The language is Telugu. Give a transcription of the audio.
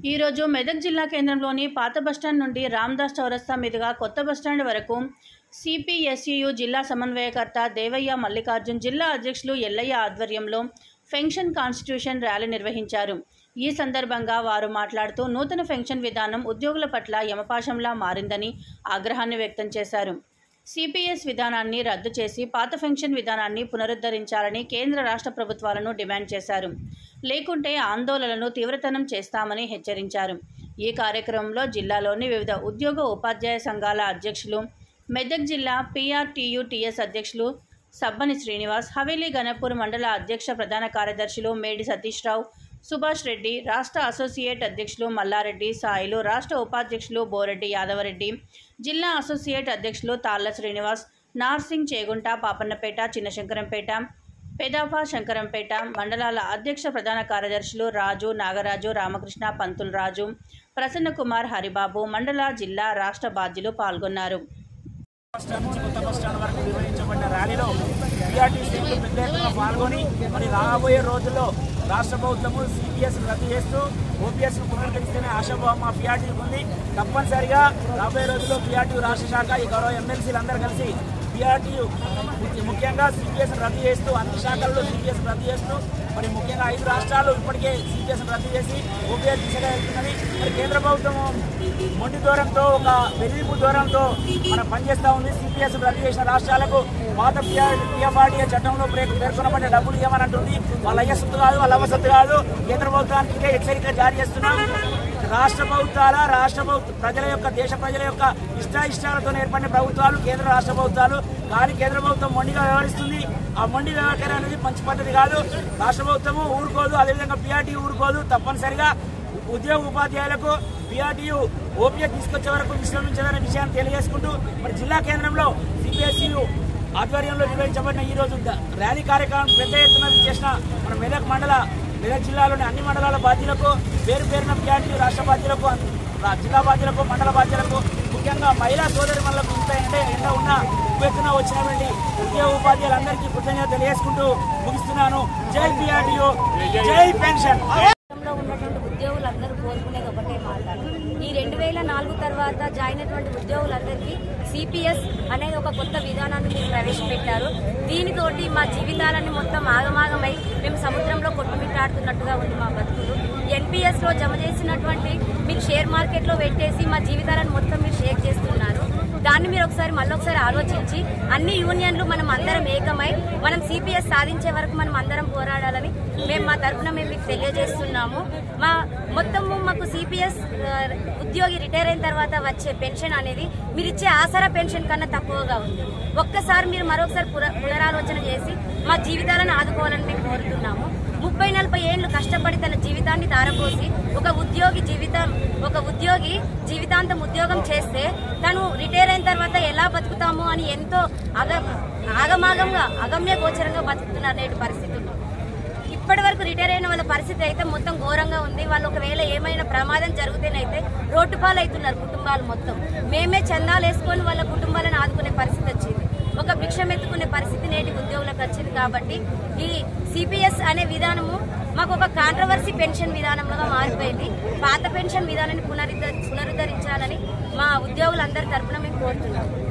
ఈరోజు మెదక్ జిల్లా కేంద్రంలోని పాత బస్టాండ్ నుండి రామ్దాస్ చౌరస్తా మీదుగా కొత్త బస్టాండ్ వరకు సిపిఎస్యుయు జిల్లా సమన్వయకర్త దేవయ్య మల్లికార్జున్ జిల్లా అధ్యక్షులు ఎల్లయ్య ఆధ్వర్యంలో ఫెన్షన్ కాన్స్టిట్యూషన్ ర్యాలీ నిర్వహించారు ఈ సందర్భంగా వారు మాట్లాడుతూ నూతన పెన్షన్ విధానం ఉద్యోగుల పట్ల యమపాశంలా మారిందని ఆగ్రహాన్ని వ్యక్తం చేశారు సిపిఎస్ విధానాన్ని రద్దు చేసి పాత పెన్షన్ విధానాన్ని పునరుద్ధరించాలని కేంద్ర రాష్ట్ర ప్రభుత్వాలను డిమాండ్ చేశారు లేకుంటే ఆందోళనలను తీవ్రతరం చేస్తామని హెచ్చరించారు ఈ కార్యక్రమంలో జిల్లాలోని వివిధ ఉద్యోగ ఉపాధ్యాయ సంఘాల అధ్యక్షులు మెదక్ జిల్లా పిఆర్టీయుటిఎస్ అధ్యక్షులు సబ్బని శ్రీనివాస్ హవేలీ గణపూర్ మండల అధ్యక్ష ప్రధాన కార్యదర్శులు మేడి సతీష్ రావు సుభాష్ రెడ్డి రాష్ట్ర అసోసియేట్ అధ్యక్షులు మల్లారెడ్డి సాయిలు రాష్ట్ర ఉపాధ్యక్షులు బోరెడ్డి యాదవరెడ్డి జిల్లా అసోసియేట్ అధ్యక్షులు తాళ్ల శ్రీనివాస్ నార్సింగ్ చేగుంట పాపన్నపేట చిన్నశంకరంపేట పెదాఫా శంకరంపేట మండలాల అధ్యక్ష ప్రధాన కార్యదర్శులు రాజు నాగరాజు రామకృష్ణ పంతుల్ రాజు ప్రసన్న కుమార్ హరిబాబు మండల జిల్లా రాష్ట్ర బాధ్యులు పాల్గొన్నారు బస్ స్టాండ్ నుంచి కొత్త బస్ స్టాండ్ వరకు నిర్వహించబడిన ర్యాలీలో బీఆర్టీసీలు పెద్ద ఎత్తున పాల్గొని మరి రాబోయే రోజుల్లో రాష్ట్ర ప్రభుత్వము సిపిఎస్ రద్దు చేస్తూ ఓపీఎస్ పునరుద్ధరిస్తేనే ఆశాభావం మా పీఆర్టీ ఉంది తప్పనిసరిగా రాబోయే రోజుల్లో పీఆర్టీ రాష్ట్ర శాఖ ఈ గౌరవ ఎమ్మెల్సీలు అందరూ కలిసి పీఆర్టీ ముఖ్యంగా సిపిఎస్ రద్దు చేస్తూ అన్ని శాఖల్లో సిపిఎస్ రద్దు చేస్తూ మరి ముఖ్యంగా ఐదు రాష్ట్రాలు ఇప్పటికే సిపిఎస్ రద్దు చేసి ఓపీఎస్ దిశగా వెళ్తున్నది మరి కేంద్ర ప్రభుత్వం మొండి దూరంతో ఒక బెదిరింపు దూరంతో మన పనిచేస్తూ ఉంది సిపిఎస్ రద్దు చేసిన రాష్ట్రాలకు పాత పిఎఫ్ఆర్డీఏ చట్టంలో ప్రే- పేర్కొనబడ్డ డబ్బులు ఇవ్వమని అంటుంది వాళ్ళ అయ్య సొత్తు కాదు వాళ్ళ అవ్వ సొత్తు కాదు కేంద్ర ప్రభుత్వానికి ఇదే హెచ్చరిక జారీ చేస్తున్నాం రాష్ట్ర ప్రభుత్వాల రాష్ట్ర ప్రభుత్వ ప్రజల యొక్క దేశ ప్రజల యొక్క ఇష్టాయిష్టాలతో ఏర్పడిన ప్రభుత్వాలు కేంద్ర రాష్ట్ర ప్రభుత్వాలు కానీ కేంద్ర ప్రభుత్వం మొండిగా వ్యవహరిస్తుంది ఆ మొండి వ్యవహారం అనేది మంచి పద్ధతి కాదు రాష్ట్ర ప్రభుత్వము ఊరుకోదు అదేవిధంగా పిఆర్టీ ఊరుకోదు తప్పనిసరిగా ఉద్యోగ ఉపాధ్యాయులకు పిఆర్టీయు ఓపీఎస్ తీసుకొచ్చే వరకు విశ్రమించదనే విషయాన్ని తెలియజేసుకుంటూ మరి జిల్లా కేంద్రంలో సిపిఎస్యు ఆధ్వర్యంలో నిర్వహించబడిన ఈ రోజు ద- ర్యాలీ కార్యక్రమం పెద్ద ఎత్తున చేసిన మన మెదక్ మండల మెదక్ జిల్లాలోని అన్ని మండలాల బాధ్యులకు పేరు పేరున పిఆర్టీ రాష్ట్ర బాధ్యులకు రా- జిల్లా బాధ్యులకు మండల బాధ్యులకు ముఖ్యంగా మహిళా సోదరి మనలకు ఇంత ఎండ ఎండ ఉన్న ఉప్పెత్తున వచ్చినటువంటి ఉద్యోగ ఉపాధ్యాయులందరికీ కృతజ్ఞత తెలియజేసుకుంటూ ముగిస్తున్నాను జై పిఆర్టీయు జై పెన్షన్ రాష్ట్రంలో ఉన్నటువంటి ఉద్యోగులందరూ కోరుకునేది ఒకటే మాట ఈ రెండు వేల నాలుగు తర్వాత జాయిన్ అయినటువంటి ఉద్యోగులందరికీ సిపిఎస్ అనేది ఒక కొత్త విధానాన్ని మీరు ప్రవేశపెట్టారు దీనితోటి మా జీవితాలన్నీ మొత్తం ఆగమాగమై మేము సముద్రంలో కొట్టుమిట్టాడుతున్నట్టుగా ఉంది మా బతుకులు ఎన్పిఎస్ లో జమ చేసినటువంటి మీరు షేర్ మార్కెట్ లో పెట్టేసి మా జీవితాలను మొత్తం మీరు షేక్ చేస్తున్నారు దాన్ని మీరు ఒకసారి మళ్ళీ ఒకసారి ఆలోచించి అన్ని యూనియన్లు మనం అందరం ఏకమై మనం సిపిఎస్ సాధించే వరకు మనం అందరం పోరాడాలని మేము మా తరఫున మేము మీకు తెలియజేస్తున్నాము మా మొత్తము మాకు సిపిఎస్ ఉద్యోగి రిటైర్ అయిన తర్వాత వచ్చే పెన్షన్ అనేది మీరు ఇచ్చే ఆసరా పెన్షన్ కన్నా తక్కువగా ఉంది ఒక్కసారి మీరు మరొకసారి పుర- పునరాలోచన చేసి మా జీవితాలను ఆదుకోవాలని మేము కోరుతున్నాము ముప్పై నలభై ఏళ్ళు కష్టపడి తన జీవితాన్ని ధారపోసి ఒక ఉద్యోగి జీవితం ఒక ఉద్యోగి జీవితాంతం ఉద్యోగం చేస్తే తను రిటైర్ అయిన తర్వాత ఎలా బతుకుతాము అని ఎంతో అగ ఆగమాగంగా అగమ్య గోచరంగా బతుకుతున్నారు నేటి పరిస్థితుల్లో ఇప్పటి వరకు రిటైర్ అయిన వాళ్ళ పరిస్థితి అయితే మొత్తం ఘోరంగా ఉంది వాళ్ళు ఒకవేళ ఏమైనా ప్రమాదం జరిగితేనైతే రోడ్డు పాలు అవుతున్నారు కుటుంబాలు మొత్తం మేమే చందాలు వేసుకొని వాళ్ళ కుటుంబాలను ఆదుకునే పరిస్థితి వచ్చింది ఒక భిక్షం ఎత్తుకునే పరిస్థితి నేటి ఉద్యోగులకు వచ్చింది కాబట్టి ఈ సిపిఎస్ అనే విధానము మాకు ఒక కాంట్రవర్సీ పెన్షన్ విధానంగా మారిపోయింది పాత పెన్షన్ విధానాన్ని పునరుద్ధ పునరుద్ధరించాలని మా ఉద్యోగులందరి తరపున మేము కోరుతున్నాము